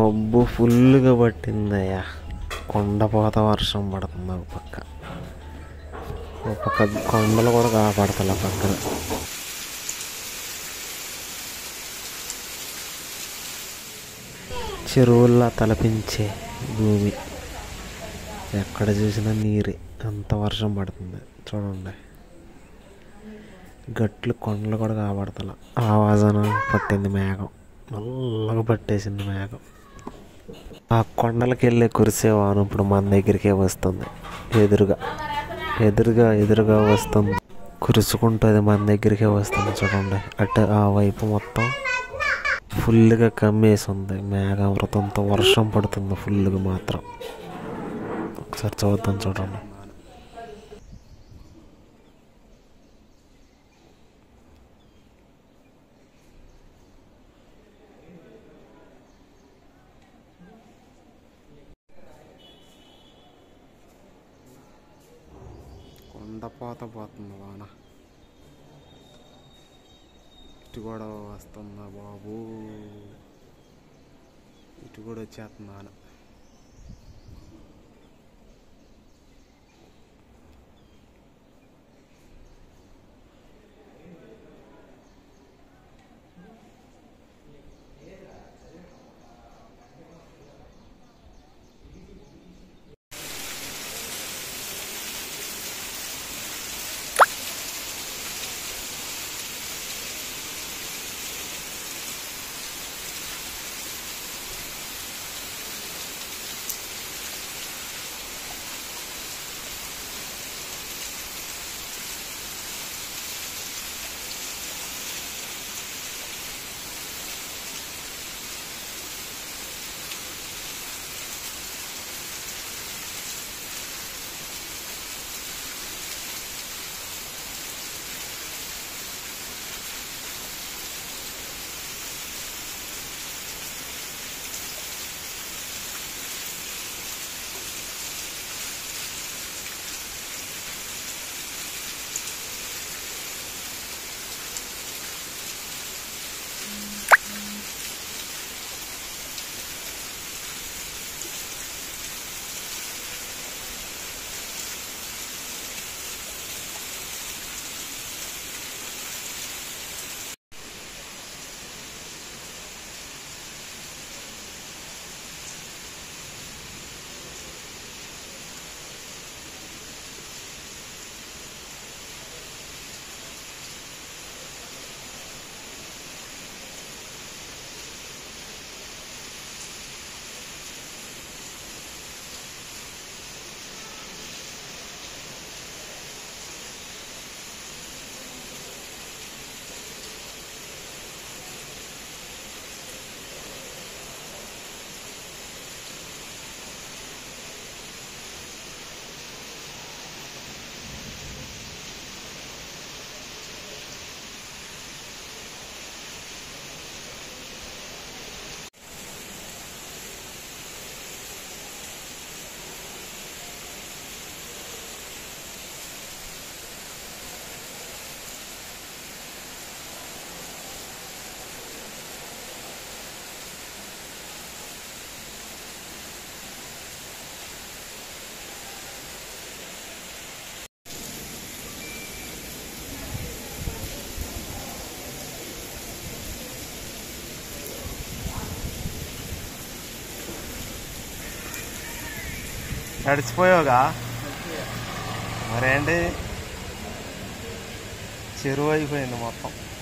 మబ్బు ఫుల్గా పట్టిందయ్యా కొండపోత వర్షం పడుతుంది ఒక పక్క ఒక పక్క కొండలు కూడా కాపాడతలే పక్కన చెరువుల్లా తలపించే భూమి ఎక్కడ చూసినా నీరే అంత వర్షం పడుతుంది చూడండి గట్లు కొండలు కూడా కాపాడతల ఆవాజన పట్టింది మేఘం నల్లగా పట్టేసింది మేఘం ఆ కొండలకి వెళ్ళే కురిసే వాన ఇప్పుడు మన దగ్గరికే వస్తుంది ఎదురుగా ఎదురుగా ఎదురుగా వస్తుంది కురుచుకుంటూ అది మన దగ్గరికే వస్తుంది చూడండి అటు ఆ వైపు మొత్తం ఫుల్గా కమ్మేసి ఉంది మేఘావృతంతో వర్షం పడుతుంది ఫుల్గా మాత్రం ఒకసారి చూద్దాం చూడండి కొండపోత పోతుంది వాన ఇటు కూడా వస్తుందా బాబు ఇటు కూడా వచ్చేస్తుంది వాన తడిచిపోయావుగా మరేంటి చెరువు అయిపోయింది మొత్తం